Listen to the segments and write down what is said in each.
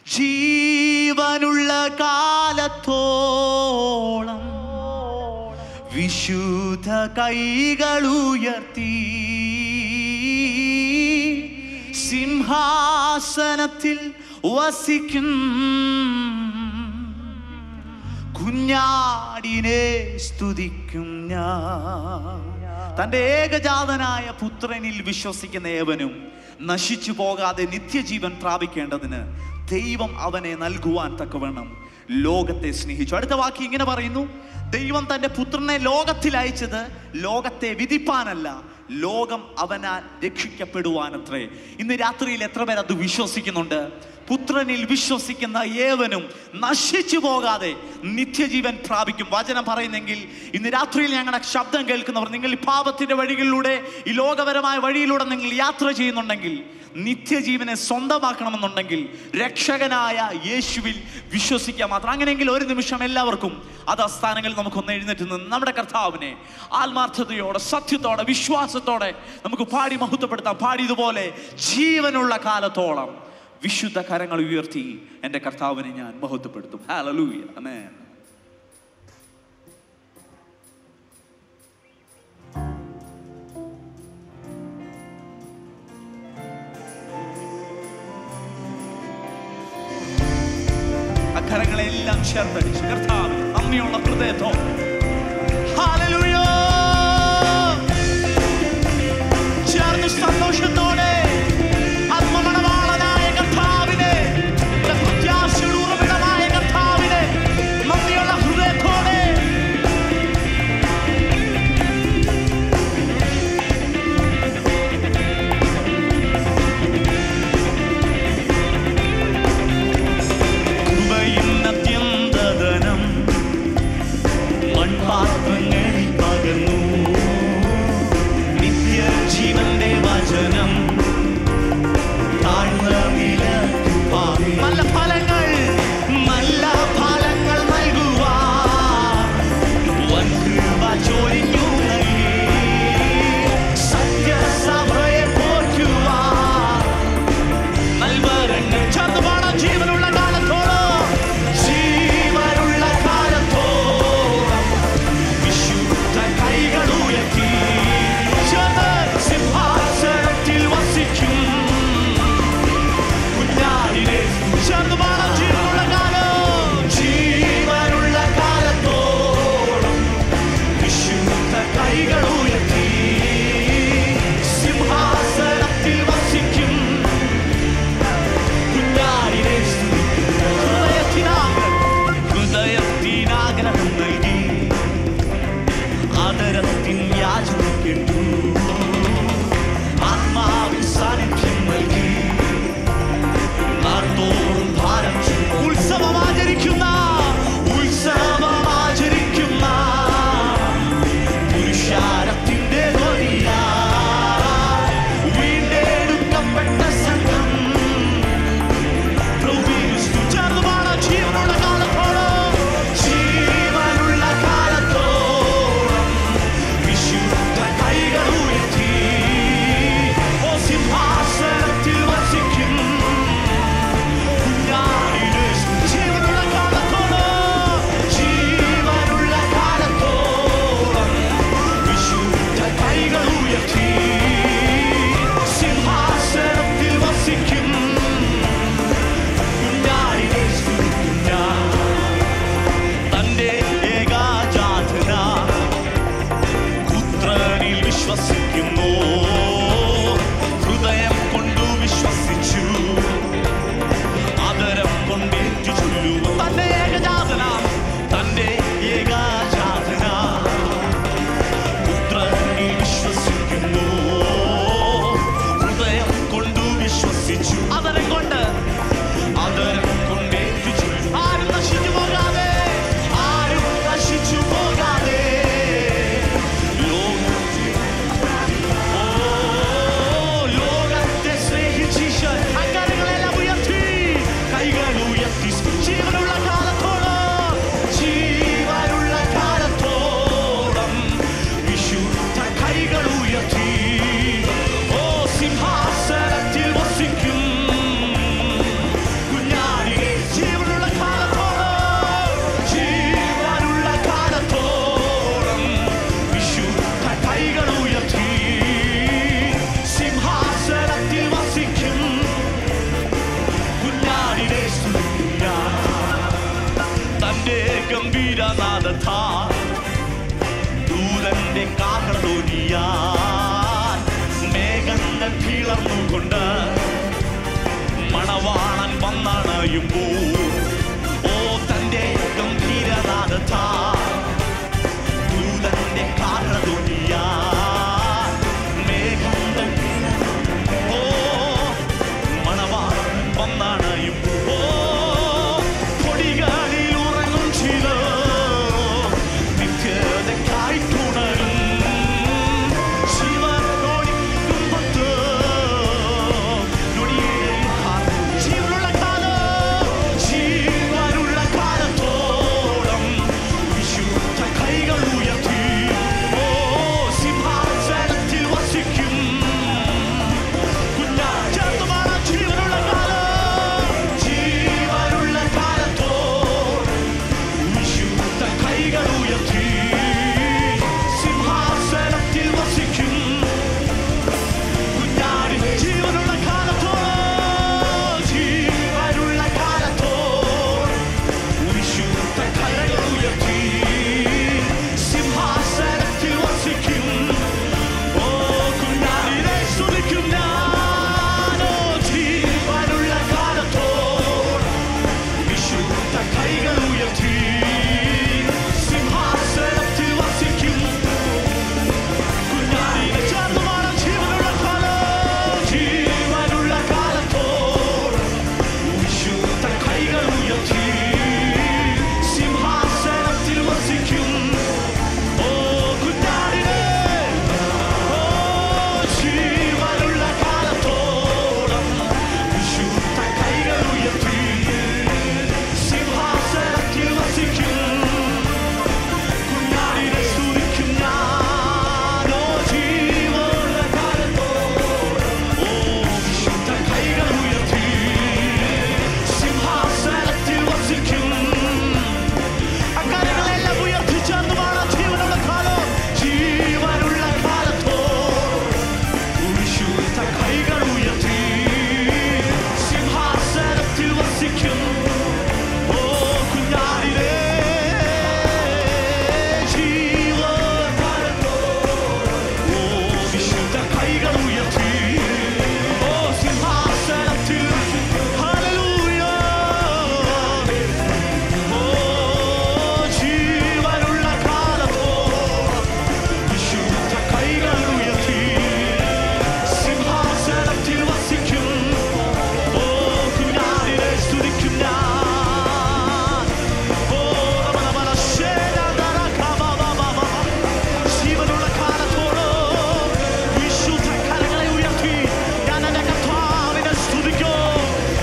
ജീവനുള്ള കാലത്തോളം വിശുദ്ധ കൈകളുയർത്തി സിംഹാസനത്തിൽ വസിക്കും കുഞ്ഞാടിനെ സ്തുതിക്കും ഞാൻ തന്റെ ഏകജാതനായ പുത്രനിൽ വിശ്വസിക്കുന്ന ഏവനും നശിച്ചു പോകാതെ നിത്യജീവൻ പ്രാപിക്കേണ്ടതിന് ദൈവം അവനെ നൽകുവാൻ തക്കവണ്ണം ലോകത്തെ സ്നേഹിച്ചു അടുത്ത വാക്യം ഇങ്ങനെ പറയുന്നു ദൈവം തന്റെ പുത്രനെ ലോകത്തിൽ അയച്ചത് ലോകത്തെ വിധിപ്പാനല്ല ലോകം അവനാൽ രക്ഷിക്കപ്പെടുവാനത്രേ ഇന്ന് രാത്രിയിൽ എത്ര പേർ അത് വിശ്വസിക്കുന്നുണ്ട് പുത്രനിൽ വിശ്വസിക്കുന്ന ഏവനും നശിച്ചു പോകാതെ നിത്യജീവൻ പ്രാപിക്കും വചനം പറയുന്നെങ്കിൽ ഇന്ന് രാത്രിയിൽ ഞങ്ങളുടെ ശബ്ദം കേൾക്കുന്നവർ നിങ്ങൾ ഈ പാപത്തിന്റെ വഴികളിലൂടെ ഈ ലോകപരമായ വഴിയിലൂടെ നിങ്ങൾ യാത്ര ചെയ്യുന്നുണ്ടെങ്കിൽ നിത്യജീവനെ സ്വന്തമാക്കണമെന്നുണ്ടെങ്കിൽ രക്ഷകനായ യേശുവിൽ വിശ്വസിക്കുക മാത്രം അങ്ങനെയെങ്കിൽ ഒരു നിമിഷം എല്ലാവർക്കും അത് ആ സ്ഥാനങ്ങളിൽ നമുക്കൊന്ന് എഴുന്നേറ്റ് നിന്ന് നമ്മുടെ കർത്താവിനെ ആത്മാർത്ഥതയോടെ സത്യത്തോടെ വിശ്വാസത്തോടെ നമുക്ക് പാടി മഹത്വപ്പെടുത്താം പാടിയതുപോലെ ജീവനുള്ള കാലത്തോളം വിശുദ്ധ കരങ്ങൾ ഉയർത്തി എൻ്റെ കർത്താവിനെ ഞാൻ മഹത്വപ്പെടുത്തും ഹല്ലേലൂയ ആമേൻ അക്കരങ്ങളെല്ലാം ചേർത്തടിച്ച് കർത്താവ് നന്ദിയുള്ള ഹൃദയത്തോടെ ഹല്ലേലൂയ ചേർന്ന് സന്തോഷത്തോടെ ആത്മമണവാളനായ കർത്താവിനെ നമ്മുടെ പ്രത്യാശയുടെ ഉറവിടമായ കർത്താവിനെ നന്ദിയുള്ള ഹൃദയത്തോടെ കൃപയിന്നത്യന്തധനം ഗംഭീരനാഥ ദൂതന്റെ കാഹളോനിയാൻ മേഘങ്ങൾ കിളർന്നുകൊണ്ട് മണവാളൻ വന്നണയുമ്പോൾ ഓ തന്റെ ഗംഭീരനാഥ ദൂതന്റെ കാഹളോനിയാൻ മേഘങ്ങൾ ഓ മണവാളൻ വന്നണയുമ്പോൾ പൊടികളിൽ ഉറങ്ങും ചിലർ നിത്യതയ്ക്കായി തുടരും ശിവനോടിക്കുമ്പത്ത് നൊടിയേറിയ കാലം, ജീവനുള്ള കാലം, ജീവനുള്ള കാലത്തോളം വിശുദ്ധ കൈകൾ ഉയർത്തി ഓ സിംഹാസനത്തിൽ വസിക്കും കുഞ്ഞാറ്റത്തുമാണ് ജീവനുള്ള കാലം ജീവനുള്ള കാലത്തോളം വിശുദ്ധ കൈകൾ ഉയർത്തി സിംഹാസനത്തിൽ വസിക്കും കുഞ്ഞാടി ജീവനുള്ള കാലത്തോളം ജീവനുള്ള കാലത്തോളം വിശുദ്ധ കൈകൾ ഉയർത്തി സിംഹാസനത്തിൽ വസിക്കും ഓ കുഞ്ഞാടിനെ സ്തുതിക്കും ഞാനോ ജീവനുള്ള കാലത്തോളം വിശുദ്ധ കൈകൾ ഉയർത്തി സിംഹാസനത്തിൽ വസിക്കും കുഞ്ഞാടിനെ ചേർന്നുമാണ് ജീവനുള്ള കാലം ജീവനുള്ള കാലത്തോളം വിശുദ്ധ കൈകൾ ഉയർത്തി സിംഹാസനത്തിൽ വസിക്കും ഓ കുഞ്ഞാടിനെ ഓ ജീവനുള്ള കാലത്തോളം വിശുദ്ധ കൈകൾ ഉയർത്തി സിംഹാസനത്തിൽ വസിക്കും കുഞ്ഞാടിനെ സ്തുതിക്കും ഞാനോ ജീവനുള്ള കാലത്തോളം ഓ വിശുദ്ധ കൈകൾ ഉയർത്തി സിംഹാസനത്തിൽ വസിക്കും അക്കാര്യങ്ങളെല്ലാം ഉയർത്തി ചേർന്നുമാണ് ജീവനുള്ള കാലം ജീവനുള്ള കാലത്തോളം വിശുദ്ധ കൈകൾ ഉയർത്തി സിംഹാസനത്തിൽ വസിക്കും ഓ കുഞ്ഞാടിനെ ജീവകാലത്തോളം ഓ വിശുദ്ധ കൈകൾ ഉയർത്തി ഓ സിംഹാസനത്തിൽ ഹല്ലേലൂയ ഓ ജീവനുള്ള കാലത്തോളം വിശുദ്ധ കൈകൾ ഉയർത്തി സിംഹാസനത്തിൽ വസിക്കും ഓ കുഞ്ഞാടിനെ സ്തുതിക്കും ഞാൻ ഓ റമണമല ശേരദര കബബബബ. ജീവനുള്ള കാലത്തോളം വിശുദ്ധ കരങ്ങളെ ഉയർത്തി ഞാൻ എന്റെ കർത്താവിനെ സ്തുതിക്കും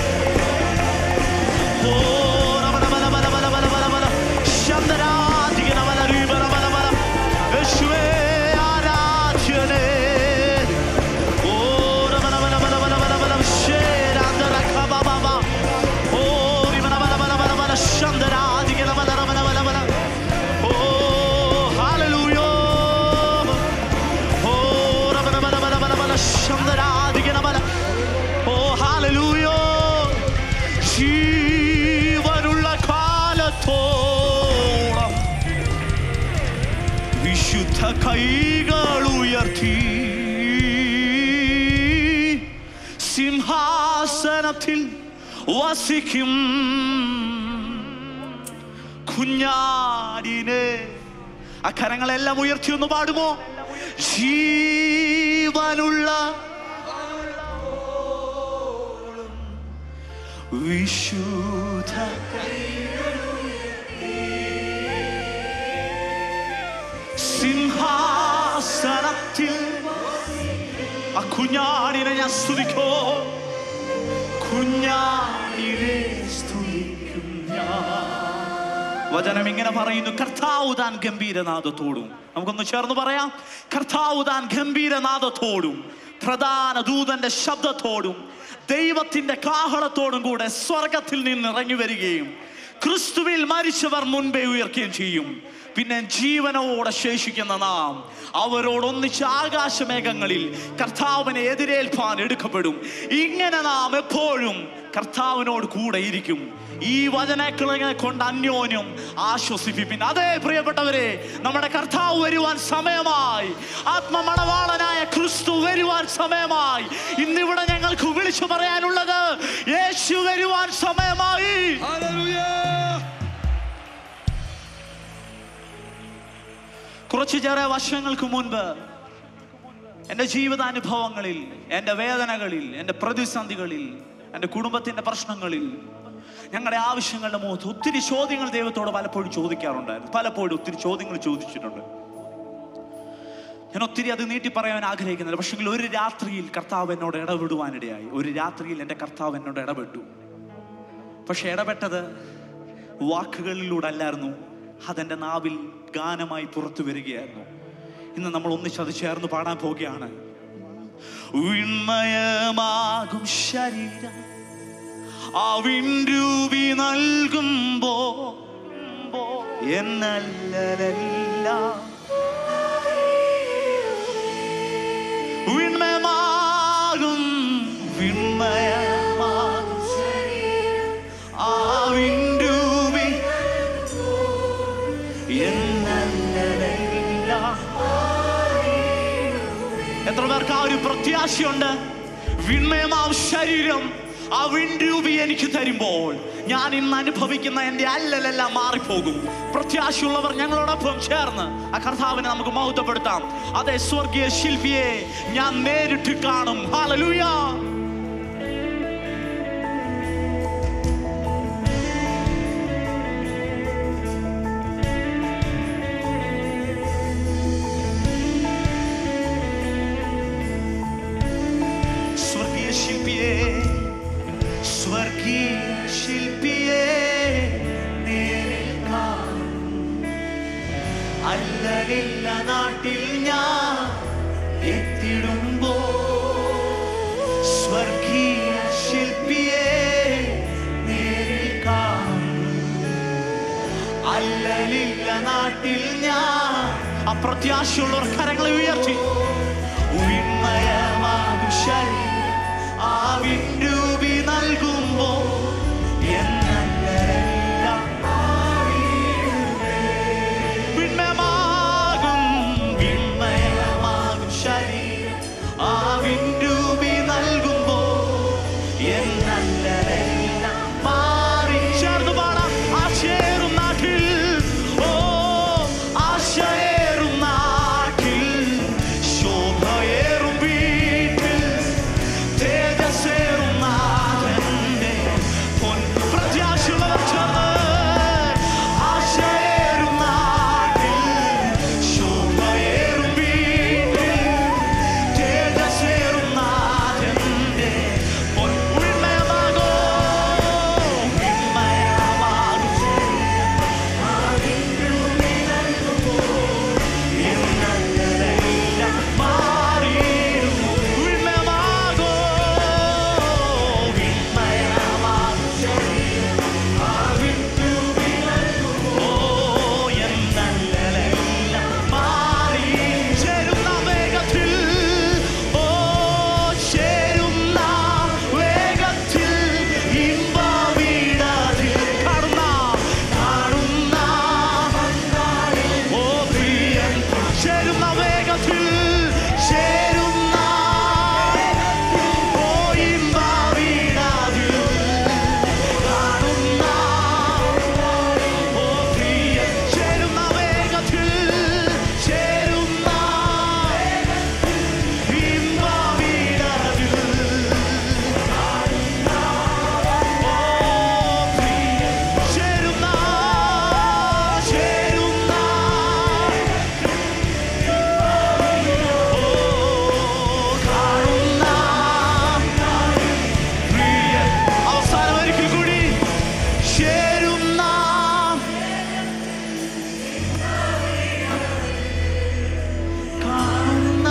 ഓ റമണമലമലമലമലമല. ശബ്ദരാധികനമലരീബലമലമല. യേശുവേ ആരാധ്യനേ ഓ റമണമലമലമലമലമല. ശേരാന്തരകബബബ. ഓ റിമണമലമലമലമല. ശബ്ദരാധികനമലമലമലമല. ഓ ഹല്ലേലൂയ. ഓ റമണമലമലമലമല. ശബ്ദരാധികനമല. ഓ ഹല്ലേലൂയ. ജീവനുള്ള കാലത്തോളം വിശുദ്ധ കൈകൾ ഉയർത്തി സിംഹാസനത്തിൽ വസിക്കും കുഞ്ഞാടിനെ ആ കരങ്ങളെല്ലാം ഉയർത്തി ഒന്ന് പാടുമോ ജീവനുള്ള വിശുദ്ധ സിംഹാസനത്തിൽ ആ കുഞ്ഞാടിനെ ഞാൻ സ്തുതിക്കോ കുഞ്ഞാടിനെ സ്തുതിക്കും ഞാൻ വചനം ഇങ്ങനെ പറയുന്നു കർത്താവ് താൻ ഗംഭീരനാഥത്തോടും നമുക്കൊന്ന് ചേർന്ന് പറയാം കർത്താവ് താൻ ഗംഭീരനാഥത്തോടും പ്രധാന ദൂതന്റെ ശബ്ദത്തോടും ദൈവത്തിന്റെ കാഹളത്തോടും കൂടെ സ്വർഗത്തിൽ നിന്ന് ഇറങ്ങി വരികയും ക്രിസ്തുവിൽ മരിച്ചവർ മുൻപേ ഉയർക്കുകയും ചെയ്യും പിന്നെ ജീവനോടെ ശേഷിക്കുന്ന നാം അവരോടൊന്നിച്ച് ആകാശമേഘങ്ങളിൽ കർത്താവിനെ എതിരേൽപ്പാൻ എടുക്കപ്പെടും ഇങ്ങനെ നാം എപ്പോഴും കർത്താവിനോട് കൂടെ ഇരിക്കും ഈ വചനങ്ങളെ കൊണ്ട് അന്യോന്യം ആശ്വസിപ്പിപ്പിൻ അതേ പ്രിയപ്പെട്ടവരെ നമ്മുടെ കർത്താവ് വരുവാൻ സമയമായി ആത്മമണവാളനായ ക്രിസ്തു വരുവാൻ സമയമായി ഇന്നിവിടെ ഞങ്ങൾക്ക് വിളിച്ചു പറയാനുള്ളത് യേശു വരുവാൻ സമയമായി കുറച്ചുചേറെ വർഷങ്ങൾക്ക് മുൻപ് എൻ്റെ ജീവിതാനുഭവങ്ങളിൽ എൻ്റെ വേദനകളിൽ എൻ്റെ പ്രതിസന്ധികളിൽ എൻ്റെ കുടുംബത്തിൻ്റെ പ്രശ്നങ്ങളിൽ ഞങ്ങളുടെ ആവശ്യങ്ങളുടെ മുഖത്ത് ഒത്തിരി ചോദ്യങ്ങൾ ദൈവത്തോട് പലപ്പോഴും ചോദിക്കാറുണ്ടായിരുന്നു പലപ്പോഴും ഒത്തിരി ചോദ്യങ്ങൾ ചോദിച്ചിട്ടുണ്ട് ഞാൻ ഒത്തിരി അത് നീട്ടി പറയാൻ ആഗ്രഹിക്കുന്നില്ല പക്ഷേ ഒരു രാത്രിയിൽ കർത്താവ് എന്നോട് ഇടപെടുവാനിടയായി ഒരു രാത്രിയിൽ എൻ്റെ കർത്താവ് എന്നോട് ഇടപെട്ടു പക്ഷെ ഇടപെട്ടത് വാക്കുകളിലൂടെ അല്ലായിരുന്നു അതെൻ്റെ നാവിൽ ഗാനമായി പുറത്തു വരികയായിരുന്നു ഇന്ന് നമ്മൾ ഒന്നിച്ചത് ചേർന്ന് പാടാൻ പോവുകയാണ് വിണ്മയമാകും ശരീരം അവിൻരൂപി നൽകുമ്പോ എന്നല്ലെല്ലാം വിണ്മയമാകും വിണ്മയമാകും ആവിൻരൂപി എന്നല്ലെല്ലാം എത്ര പേർക്ക് ആ ഒരു പ്രത്യാശയുണ്ട് വിണ്മയമാം ശരീരം ആ വിൻരൂപി എനിക്ക് തരുമ്പോൾ ഞാൻ ഇന്ന് അനുഭവിക്കുന്ന എൻ്റെ അല്ലലെല്ലാം മാറിപ്പോകും പ്രത്യാശയുള്ളവർ ഞങ്ങളോടൊപ്പം ചേർന്ന് ആ കർത്താവിനെ നമുക്ക് മഹത്വപ്പെടുത്താം അതെ സ്വർഗീയ ശില്പിയെ ഞാൻ നേരിട്ട് കാണും ഹാലലൂയ സ്വർഗീയ ശില്പിയെ സ്വർഗീയ ശില്പിയെ നേരിൽ കാണും അല്ലലില്ല നാട്ടിൽ ഞാൻ എത്തിടുമ്പോ സ്വർഗീയ ശില്പിയെ നേരിൽ കാണും അല്ലലില്ല നാട്ടിൽ ഞാൻ അപ്രത്യാശയുള്ളവർ കരങ്ങളെ ഉയർത്തി ഉന്മയമാകും ശരീരം ആ വിൻരൂപി നൽകുമ്പോ എന്നെല്ലാം വിണ്മയമാകും വിണ്മയമാകും ശരീരം ആ വിൻരൂപി നൽകുമ്പോ എന്നെല്ലാം മാറി ചേർന്ന് പാടാം ആശയേറും നാട്ടിൽ ഓ ആശയേറും നാട്ടിൽ ശോഭയേറും വീട്ടിൽ തേജസ്സേറും നാഥന്റെ പൊൻ പ്രത്യാശയുള്ളവർ ചേർന്ന് ആശയേറും നാട്ടിൽ ശോഭയേറും വീട്ടിൽ തേജസ്സേറും നാഥന്റെ പൊൻ ഉണ്മയമാകോ ഉണ്മയമാകും എന്നല്ലെല്ലാം മാറിയിരുന്നു ഉണ്മയമാകോ ഓ എന്നല്ലെല്ലാം മാറി ചേരുന്ന വേഗത്തിൽ ഓ ചേരുന്ന വേഗത്തിൽ ഇമ്പവിടതിൽ കാണുന്ന കാണുന്ന ഓ പ്രിയൻ ചേരുന്ന വേഗത്തിൽ ചേരുന്ന ഓ ഇമ്പവിടതിൽ കാണുന്ന ഓ പ്രിയൻ ചേരുന്ന വേഗത്തിൽ ചേരുന്ന ഇമ്പവിടതിൽ ഓ പ്രിയൻ ചേരുന്ന ചേരുന്ന കാണുന്ന പ്രിയൻ അവസാനം ഒരിക്കൽ കൂടി ചേരുന്ന കാണുന്ന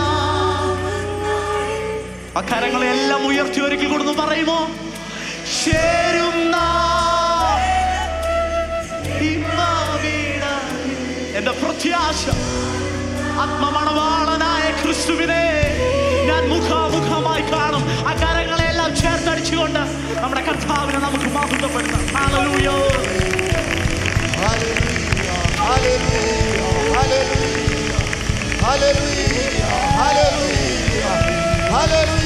ആ കരങ്ങളെ എല്ലാം ഉയർത്തി ഒരിക്കൽ കൂടെ ഒന്ന് പറയുമോ ചേരുന്ന ഇമ്മാവീടായി. എന്റെ പ്രത്യാശ ആത്മമണവാളനായ ക്രിസ്തുവിനെ ഞാൻ മുഖാമുഖമായി കാണും ആ കരങ്ങളെല്ലാം ചേർത്തടിച്ചുകൊണ്ട് നമ്മുടെ കർത്താവിനെ നമുക്ക് മഹത്വപ്പെടുത്താം hallelujah Hallelujah, hallelujah, hallelujah, hallelujah, hallelujah, hallelujah.